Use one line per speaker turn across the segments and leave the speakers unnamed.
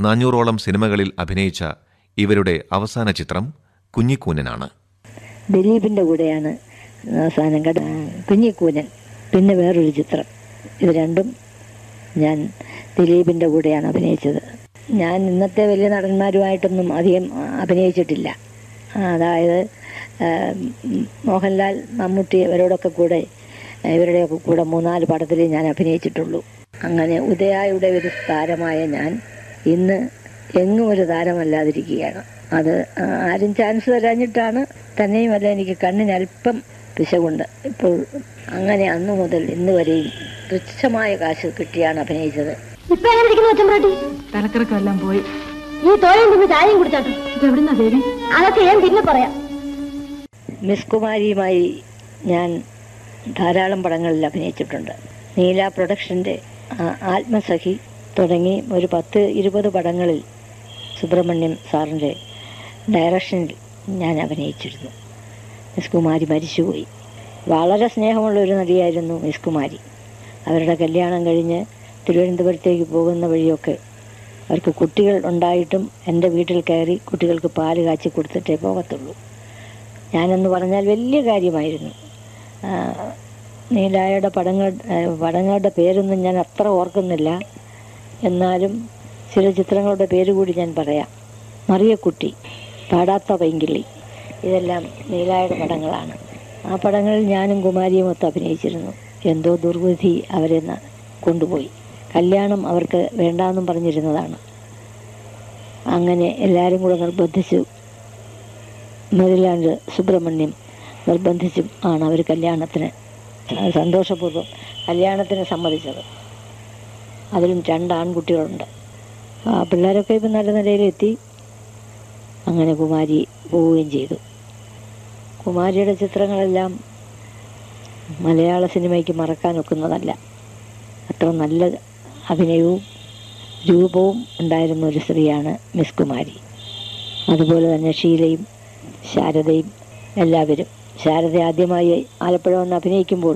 നാനൂറോളം സിനിമകളിൽ അഭിനയിച്ച ഇവരുടെ അവസാന ചിത്രം കുഞ്ഞിക്കൂനനാണ്
ദിലീപിൻ്റെ കൂടെയാണ് അവസാനം കട കുഞ്ഞിക്കൂനൻ പിന്നെ വേറൊരു ചിത്രം ഇത് രണ്ടും ഞാൻ ദിലീപിൻ്റെ കൂടെയാണ് അഭിനയിച്ചത് ഞാൻ ഇന്നത്തെ വലിയ നടന്മാരുമായിട്ടൊന്നും അധികം അഭിനയിച്ചിട്ടില്ല അതായത് ആ, ഉം, മോഹൻലാൽ മമ്മൂട്ടി ഇവരോടൊക്കെ കൂടെ ഇവരുടെയൊക്കെ കൂടെ മൂന്നാല് പടത്തിലേ ഞാൻ അഭിനയിച്ചിട്ടുള്ളൂ അങ്ങനെ ഉദയായുടെ ഒരു താരമായ ഞാൻ ഇന്ന് എങ്ങും ഒരു താരമല്ലാതിരിക്കുകയാണ് അത് ആരും ചാൻസ് തരാഞ്ഞിട്ടാണ് തന്നെയുമല്ല എനിക്ക് കണ്ണിന് അല്പം പിശകുണ്ട് ഇപ്പോൾ അങ്ങനെ അന്നു മുതൽ ഇന്ന് വരെയും തുച്ഛമായ കാശ് കിട്ടിയാണ് അഭിനയിച്ചത്
ഇപ്പൊ എങ്ങനെ ഇരിക്കുന്നു അച്ഛൻപ്രാട്ടി
തലക്കറക്കം പോയി
ഈ തോരൻ തിന്ന് ചായയും കുടിച്ചാട്ടോ
ഇതെവിടുന്നാ ദേവി
അതൊക്കെ ഞാൻ പിന്നെ പറയാം
മിസ് കുമാരിയുമായി ഞാൻ ധാരാളം പടങ്ങളിൽ അഭിനയിച്ചിട്ടുണ്ട് നീല പ്രൊഡക്ഷൻ്റെ ആ- ആത്മസഖി തുടങ്ങി ഒരു പത്ത് ഇരുപത് പടങ്ങളിൽ സുബ്രഹ്മണ്യം സാറിൻ്റെ ഡയറക്ഷനിൽ ഞാൻ അഭിനയിച്ചിരുന്നു മിസ് കുമാരി മരിച്ചുപോയി വളരെ സ്നേഹമുള്ള ഒരു നടിയായിരുന്നു മിസ് കുമാരി അവരുടെ കല്യാണം കഴിഞ്ഞ് തിരുവനന്തപുരത്തേക്ക് പോകുന്ന വഴിയൊക്കെ അവർക്ക് കുട്ടികൾ ഉണ്ടായിട്ടും എൻ്റെ വീട്ടിൽ കയറി കുട്ടികൾക്ക് പാല് കാച്ചി കൊടുത്തിട്ടേ പോകത്തുള്ളൂ ഞാനെന്ന് പറഞ്ഞാൽ വലിയ കാര്യമായിരുന്നു ആ, നീലായുടെ പടങ്ങൾ ആ, പടങ്ങളുടെ പേരൊന്നും ഞാൻ അത്ര ഓർക്കുന്നില്ല എന്നാലും ചില ചിത്രങ്ങളുടെ പേര് കൂടി ഞാൻ പറയാം മറിയക്കുട്ടി പാടാത്ത പൈങ്കിളി ഇതെല്ലാം നീലായുടെ പടങ്ങളാണ് ആ പടങ്ങളിൽ ഞാനും കുമാരിയും ഒത്ത് അഭിനയിച്ചിരുന്നു എന്തോ ദുർവിധി അവരെ ന- കൊണ്ടുപോയി കല്യാണം അവർക്ക് വേണ്ടാന്നും പറഞ്ഞിരുന്നതാണ് അങ്ങനെ എല്ലാവരും കൂടെ നിർബന്ധിച്ചു മെറിലാൻഡ് സുബ്രഹ്മണ്യം നിർബന്ധിച്ചും ആണ് അവർ കല്യാണത്തിന് സന്തോഷപൂർവ്വം കല്യാണത്തിന് സമ്മതിച്ചത് അതിലും രണ്ട് ആൺകുട്ടികളുണ്ട് ആ പിള്ളേരൊക്കെ ഇപ്പം നല്ല നിലയിലെത്തി അങ്ങനെ കുമാരി പോവുകയും ചെയ്തു കുമാരിയുടെ ചിത്രങ്ങളെല്ലാം മലയാള സിനിമയ്ക്ക് മറക്കാൻ ഒക്കുന്നതല്ല അത്ര നല്ല അഭിനയവും രൂപവും ഉണ്ടായിരുന്ന ഒരു സ്ത്രീയാണ് മിസ് കുമാരി അതുപോലെ തന്നെ ഷീലയും ശാരദയും എല്ലാവരും ശാരദ ആദ്യമായി ആലപ്പുഴ വന്ന് അഭിനയിക്കുമ്പോൾ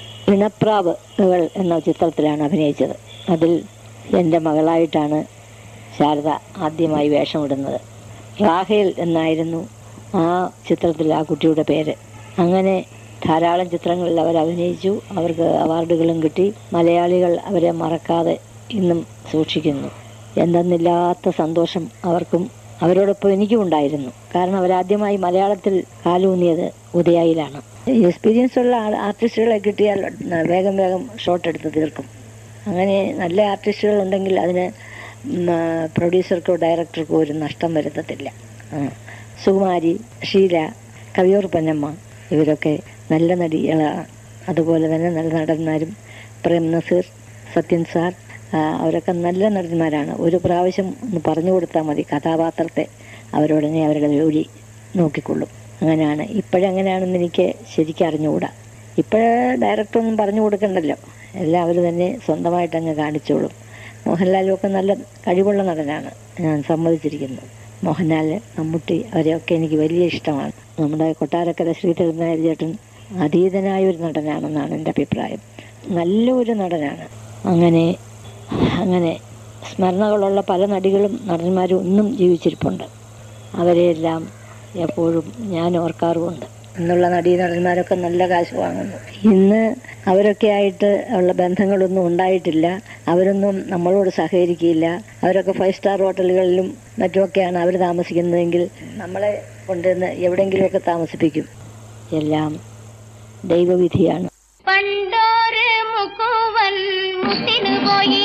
പിണപ്രാവുകൾ എന്ന ചിത്രത്തിലാണ് അഭിനയിച്ചത് അതിൽ എൻ്റെ മകളായിട്ടാണ് ശാരദ ആദ്യമായി വേഷമിടുന്നത് റാഹേൽ എന്നായിരുന്നു ആ ചിത്രത്തിൽ ആ കുട്ടിയുടെ പേര് അങ്ങനെ ധാരാളം ചിത്രങ്ങളിൽ അവർ അഭിനയിച്ചു അവർക്ക് അവാർഡുകളും കിട്ടി മലയാളികൾ അവരെ മറക്കാതെ ഇന്നും സൂക്ഷിക്കുന്നു എന്തെന്നില്ലാത്ത സന്തോഷം അവർക്കും അവരോടൊപ്പം എനിക്കും ഉണ്ടായിരുന്നു കാരണം അവരാദ്യമായി മലയാളത്തിൽ കാലൂന്നിയത് ഉദയായിലാണ് എക്സ്പീരിയൻസ് ഉള്ള ആ- ആർട്ടിസ്റ്റുകളെ കിട്ടിയാൽ വേഗം വേഗം ഷോട്ട് എടുത്ത് തീർക്കും അങ്ങനെ നല്ല ആർട്ടിസ്റ്റുകൾ ഉണ്ടെങ്കിൽ അതിന് ഉം, ആ, പ്രൊഡ്യൂസർക്കോ ഡയറക്ടർക്കോ ഒരു നഷ്ടം വരുത്തത്തില്ല ആ. സുകുമാരി ഷീല കവിയൂർ പൊന്നമ്മ ഇവരൊക്കെ നല്ല നടികളാണ് അതുപോലെ തന്നെ നല്ല നടന്മാരും പ്രേം നസീർ സത്യൻ സാർ ആ, അവരൊക്കെ നല്ല നടന്മാരാണ് ഒരു പ്രാവശ്യം ഒന്ന് പറഞ്ഞു കൊടുത്താൽ മതി കഥാപാത്രത്തെ അവരുടനെ അവരുടെ ജോലി നോക്കിക്കൊള്ളും അങ്ങനെയാണ് ഇപ്പോഴെങ്ങനെയാണെന്ന് എനിക്ക് ശരിക്കും അറിഞ്ഞുകൂടാ ഇപ്പോഴേ ഡയറക്ടറൊന്നും പറഞ്ഞു കൊടുക്കണ്ടല്ലോ എല്ലാം അവർ തന്നെ സ്വന്തമായിട്ട് അങ്ങ് കാണിച്ചോളും മോഹൻലാലും ഒക്കെ നല്ല കഴിവുള്ള നടനാണ് ഞാൻ സമ്മതിച്ചിരിക്കുന്നു മോഹൻലാൽ മമ്മൂട്ടി അവരെയൊക്കെ എനിക്ക് വലിയ ഇഷ്ടമാണ് നമ്മുടെ കൊട്ടാരക്കര ശ്രീധരൻ നായർ ചേട്ടൻ അതീതനായ ഒരു നടനാണെന്നാണ് എൻ്റെ അഭിപ്രായം നല്ലൊരു നടനാണ് അങ്ങനെ അങ്ങനെ സ്മരണകളുള്ള പല നടികളും നടന്മാരും ഇന്നും ജീവിച്ചിരിപ്പുണ്ട് അവരെയെല്ലാം എപ്പോഴും ഞാൻ ഓർക്കാറുമുണ്ട് എന്നുള്ള നടീ നടന്മാരൊക്കെ നല്ല കാശ് വാങ്ങുന്നു ഇന്ന് അവരൊക്കെ ആയിട്ട് ഉള്ള ബന്ധങ്ങളൊന്നും ഉണ്ടായിട്ടില്ല അവരൊന്നും നമ്മളോട് സഹകരിക്കില്ല അവരൊക്കെ ഫൈവ് സ്റ്റാർ ഹോട്ടലുകളിലും മറ്റുമൊക്കെയാണ് അവർ താമസിക്കുന്നതെങ്കിൽ നമ്മളെ കൊണ്ടുവന്ന് എവിടെയെങ്കിലുമൊക്കെ താമസിപ്പിക്കും എല്ലാം ദൈവവിധിയാണ്
പണ്ടോര് മുക്കുവൻ മുത്തിനു പോയി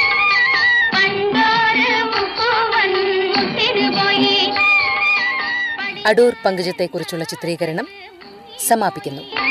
പണ്ടോര് മുക്കുവൻ മുത്തിനു പോയി
അടൂർ പങ്കുജത്തെക്കുറിച്ചുള്ള ചിത്രീകരണം സമാപിക്കുന്നു